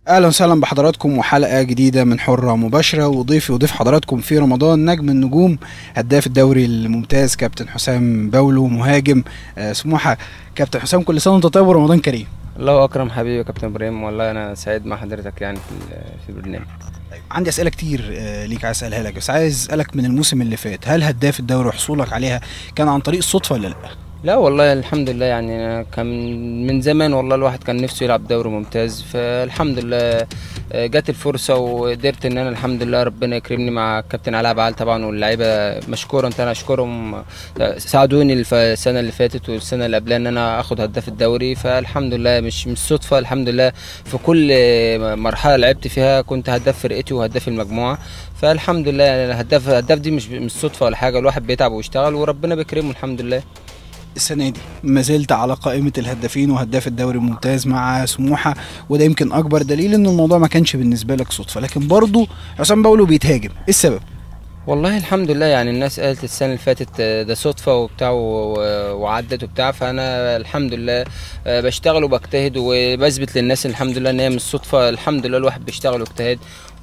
اهلا وسهلا بحضراتكم وحلقه جديده من حره مباشره وضيفي وضيف حضراتكم في رمضان نجم النجوم هداف الدوري الممتاز كابتن حسام باولو مهاجم آه، سموحه كابتن حسام كل سنه وانت طيب ورمضان كريم الله اكرم حبيبي يا كابتن ابراهيم والله انا سعيد مع حضرتك يعني في ال- في البرنامج عندي اسئله كتير آه، ليك عايز اسالها لك بس عايز اسالك من الموسم اللي فات هل هداف الدوري وحصولك عليها كان عن طريق الصدفه ولا لا لا والله الحمد لله يعني أنا كان من زمان والله الواحد كان نفسه يلعب دوري ممتاز فالحمد لله آه، جات الفرصه وقدرت ان انا الحمد لله ربنا يكرمني مع الكابتن علاء بعال طبعا واللعيبه مشكورا انا اشكرهم آه، ساعدوني الف- السنه اللي فاتت والسنه اللي قبلها ان انا اخد هداف الدوري فالحمد لله مش مش صدفه الحمد لله في كل آه، مرحله لعبت فيها كنت هداف فرقتي وهداف المجموعه فالحمد لله يعني الهداف الهداف دي مش مش صدفه ولا حاجه الواحد بيتعب ويشتغل وربنا بيكرمه الحمد لله السنه دي ما زلت على قائمه الهدافين وهداف الدوري الممتاز مع سموحه وده يمكن اكبر دليل ان الموضوع ما كانش بالنسبه لك صدفه لكن برضه حسام باولو بيتهاجم ايه السبب والله الحمد لله يعني الناس قالت السنة اللي فاتت آه، ده صدفة وبتاع و- وعدت وبتاع فأنا الحمد لله آه، بشتغل وبجتهد وبثبت للناس الحمد لله إن هي مش صدفة الحمد لله الواحد بيشتغل ويجتهد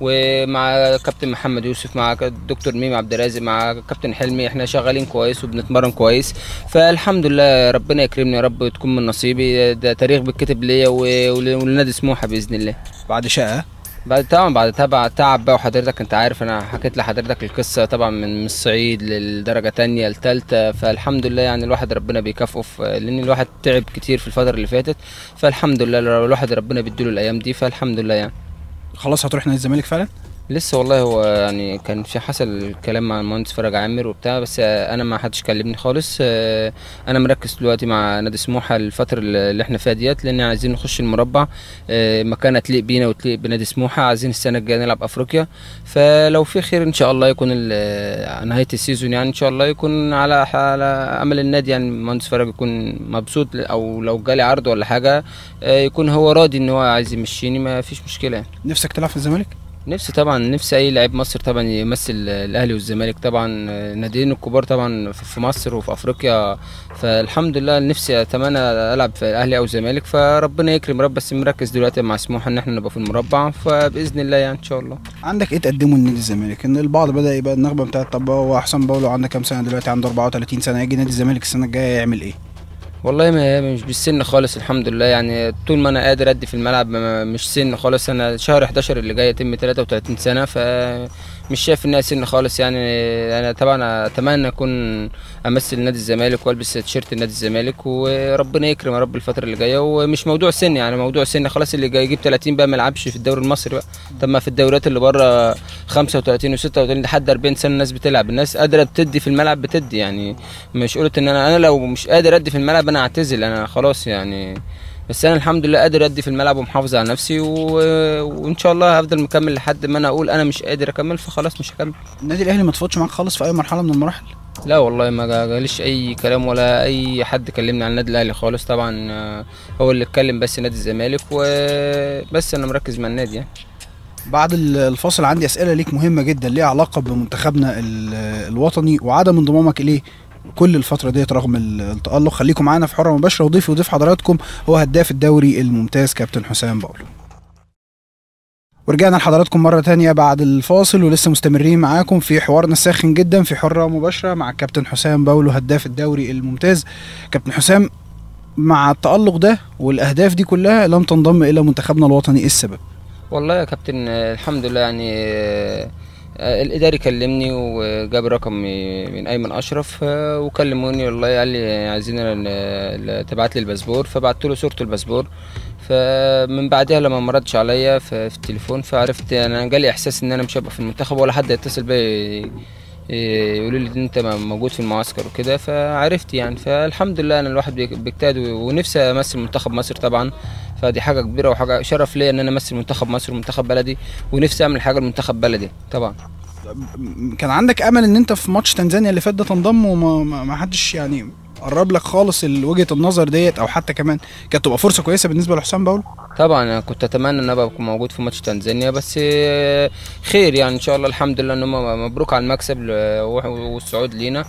ومع كابتن محمد يوسف مع الدكتور ميمي عبد الرازق مع كابتن حلمي احنا شغالين كويس وبنتمرن كويس فالحمد لله ربنا يكرمني يا رب تكون من نصيبي ده تاريخ بيتكتب ليا و- ولنادي سموحة بإذن الله بعد شقه بعد طبعا بعد تبع تعب بقى وحضرتك انت عارف انا حكيت لحضرتك القصه طبعا من من الصعيد للدرجه تانية لتالتة فالحمد لله يعني الواحد ربنا بيكافئه في لان الواحد تعب كتير في الفتره اللي فاتت فالحمد لله الواحد ربنا بيديله الايام دي فالحمد لله يعني خلاص هتروح نادي الزمالك فعلا لسه والله هو يعني كان في حصل كلام مع المهندس فرج عامر وبتاع بس انا ما حدش كلمني خالص اه، انا مركز دلوقتي مع نادي سموحه الفتره اللي احنا فيها ديت لان عايزين نخش المربع اه، مكانه تليق بينا وتليق بنادي سموحه عايزين السنه الجايه نلعب افريقيا فلو في خير ان شاء الله يكون ال- نهايه السيزون يعني ان شاء الله يكون على على امل النادي يعني المهندس فرج يكون مبسوط او لو جالي عرض ولا حاجه اه، يكون هو راضي ان هو عايز يمشيني ما فيش مشكله يعني. نفسك تلعب في الزمالك نفسي طبعا نفسي اي لعيب مصر طبعا يمثل الاهلي والزمالك طبعا ناديين الكبار طبعا في مصر وفي افريقيا فالحمد لله نفسي اتمنى العب في الاهلي او الزمالك فربنا يكرم رب بس مركز دلوقتي مع سموحه ان احنا نبقى في المربع فباذن الله يعني ان شاء الله عندك ايه تقدمه لنادي الزمالك ان البعض بدا يبقى النغمه بتاعت طب هو حسام باولو عنده كام سنه دلوقتي عنده 34 سنه يجي نادي الزمالك السنه الجايه يعمل ايه والله ما هي مش بالسن خالص الحمد لله يعني طول ما انا قادر ادي في الملعب ما- مش سن خالص انا شهر 11 اللي جاي يتم 33 سنه فمش شايف انها سن خالص يعني انا طبعا اتمنى اكون امثل نادي الزمالك والبس تيشيرت نادي الزمالك وربنا يكرم يا رب الفتره اللي جايه ومش موضوع سن يعني موضوع سن خلاص اللي جاي يجيب 30 بقى ما يلعبش في الدوري المصري بقى طب ما في الدوريات اللي بره 35 و36 لحد 40 سنه الناس بتلعب الناس قادره بتدي في الملعب بتدي يعني مش قلت ان انا انا لو مش قادر ادي في الملعب انا اعتزل انا خلاص يعني بس انا الحمد لله قادر ادي في الملعب ومحافظ على نفسي و... وان شاء الله هفضل مكمل لحد ما انا اقول انا مش قادر اكمل فخلاص مش هكمل النادي الاهلي ما تفوتش معاك خالص في اي مرحله من المراحل لا والله ما جا- جاليش اي كلام ولا اي حد كلمني عن النادي الاهلي خالص طبعا آه، هو اللي اتكلم بس نادي الزمالك وبس انا مركز مع النادي يعني بعد ال- الفاصل عندي اسئله ليك مهمه جدا ليها علاقه بمنتخبنا ال- الوطني وعدم انضمامك اليه كل الفترة ديت رغم ال- التألق خليكم معانا في حرة مباشرة وضيفي وضيف حضراتكم هو هداف الدوري الممتاز كابتن حسام باولو ورجعنا لحضراتكم مرة تانية بعد الفاصل ولسه مستمرين معاكم في حوارنا الساخن جدا في حرة مباشرة مع الكابتن حسام باولو هداف الدوري الممتاز كابتن حسام مع التألق ده والأهداف دي كلها لم تنضم إلى منتخبنا الوطني إيه السبب؟ والله يا كابتن آه، الحمد لله يعني آه، آه، الاداري كلمني وجاب رقمي من ايمن اشرف آه، وكلموني والله قال لي عايزين ال- ال- تبعت لي الباسبور فبعت له صوره الباسبور فمن بعدها لما ما ردش عليا في في التليفون فعرفت انا جالي احساس ان انا مش هبقى في المنتخب ولا حد يتصل بيا يقولوا لي إن انت موجود في المعسكر وكده فعرفت يعني فالحمد لله انا الواحد بيك- بيجتهد ونفسي امثل منتخب مصر طبعا فدي حاجه كبيره وحاجه شرف ليا ان انا امثل منتخب مصر ومنتخب بلدي ونفسي اعمل حاجه لمنتخب بلدي طبعا كان عندك امل ان انت في ماتش تنزانيا اللي فات ده تنضم وما ما ما حدش يعني قرب لك خالص ال- وجهه النظر ديت او حتى كمان كانت تبقى فرصه كويسه بالنسبه لحسام باولو طبعا انا كنت اتمنى ان ابقى أكون موجود في ماتش تنزانيا بس آه، خير يعني ان شاء الله الحمد لله ان هم مبروك على المكسب ل- والصعود لينا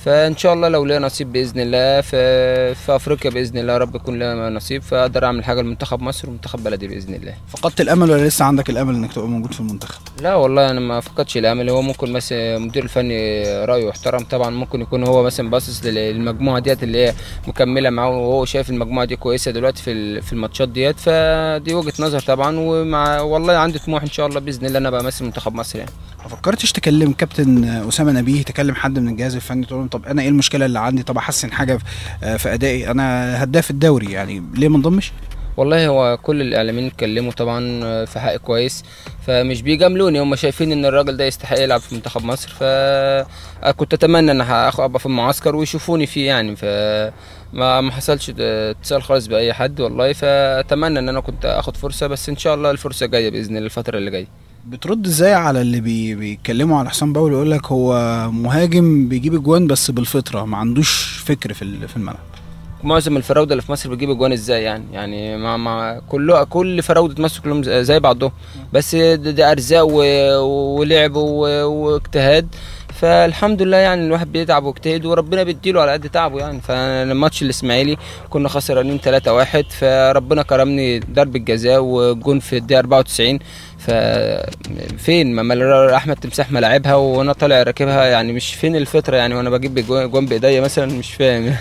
فان شاء الله لو ليا نصيب باذن الله في في افريقيا باذن الله يا رب يكون ليا نصيب فاقدر اعمل حاجه لمنتخب مصر ومنتخب بلدي باذن الله فقدت الامل ولا لسه عندك الامل انك تبقى موجود في المنتخب لا والله انا ما فقدتش الامل هو ممكن مثلا المدير الفني رايه يحترم طبعا ممكن يكون هو مثلا باصص للمجموعه ديت اللي هي مكمله معاه وهو شايف المجموعه دي كويسه دلوقتي في ال- في الماتشات ديت فدي وجهه نظر طبعا ومع والله عندي طموح ان شاء الله باذن الله انا ابقى ماسك منتخب مصر يعني ما فكرتش تكلم كابتن اسامه نبيه تكلم حد من الجهاز الفني تقول لهم طب انا ايه المشكله اللي عندي طب احسن حاجه في- في ادائي انا هداف الدوري يعني ليه ما انضمش والله هو كل الاعلاميين اتكلموا طبعا في حق كويس فمش بيجاملوني هم شايفين ان الراجل ده يستحق يلعب في منتخب مصر فكنت اتمنى ان هاخ- ابقى في المعسكر ويشوفوني فيه يعني ف ما ما حصلش اتصال خالص باي حد والله فاتمنى ان انا كنت اخد فرصه بس ان شاء الله الفرصه جايه باذن الله الفتره اللي جايه بترد ازاي على اللي بي بيتكلموا على حسام باول يقول لك هو مهاجم بيجيب اجوان بس بالفطره ما عندوش فكر في ال- في الملعب معظم الفراوده اللي في مصر بتجيب اجوان ازاي يعني يعني مع مع كله كل فراوده مصر كلهم ز- زي بعضهم بس ده, ده ارزاق و- ولعب و- واجتهاد فالحمد لله يعني الواحد بيتعب ويجتهد وربنا بيديله على قد تعبه يعني فالماتش الاسماعيلي كنا خسرانين 3 1 فربنا كرمني ضربه جزاء وجون في الدقيقه 94 ففين ما ما احمد تمساح ما لعبها وانا طالع راكبها يعني مش فين الفطره يعني وانا بجيب جوان جوان بايديا مثلا مش فاهم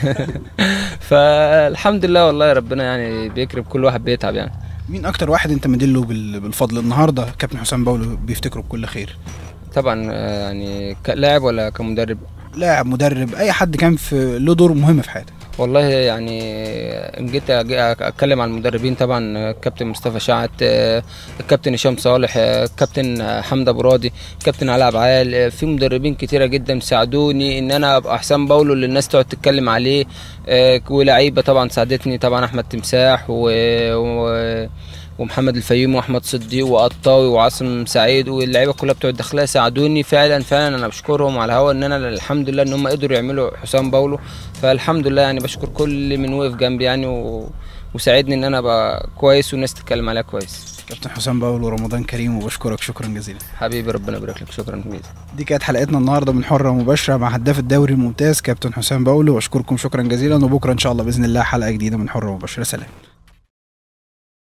فالحمد لله والله ربنا يعني بيكرم كل واحد بيتعب يعني مين اكتر واحد انت مديله بال- بالفضل النهارده كابتن حسام باول بيفتكره بكل خير طبعا آه، يعني كلاعب ولا كمدرب لاعب مدرب اي حد كان في له دور مهم في حياتك والله يعني ان جيت أجي اتكلم عن المدربين طبعا آه، كابتن مصطفى شعت آه، الكابتن هشام صالح آه، الكابتن آه، حمدي ابو راضي الكابتن علاء عبعال آه، في مدربين كتيره جدا ساعدوني ان انا ابقى احسن باولو اللي الناس تقعد تتكلم عليه آه، ولعيبه طبعا ساعدتني طبعا احمد تمساح و... و... ومحمد الفيوم واحمد صديق وقطاوي وعاصم سعيد واللعيبه كلها بتوع الداخليه ساعدوني فعلا فعلا انا بشكرهم على الهوا ان انا الحمد لله ان هم قدروا يعملوا حسام باولو فالحمد لله يعني بشكر كل من وقف جنبي يعني و... وساعدني ان انا ابقى كويس والناس تتكلم عليا كويس كابتن حسام باول ورمضان كريم وبشكرك شكرا جزيلا حبيبي ربنا يبارك لك شكرا جزيلا دي كانت حلقتنا النهارده من حره مباشره مع هداف الدوري الممتاز كابتن حسام باول واشكركم شكرا جزيلا وبكره ان شاء الله باذن الله حلقه جديده من حره مباشره سلام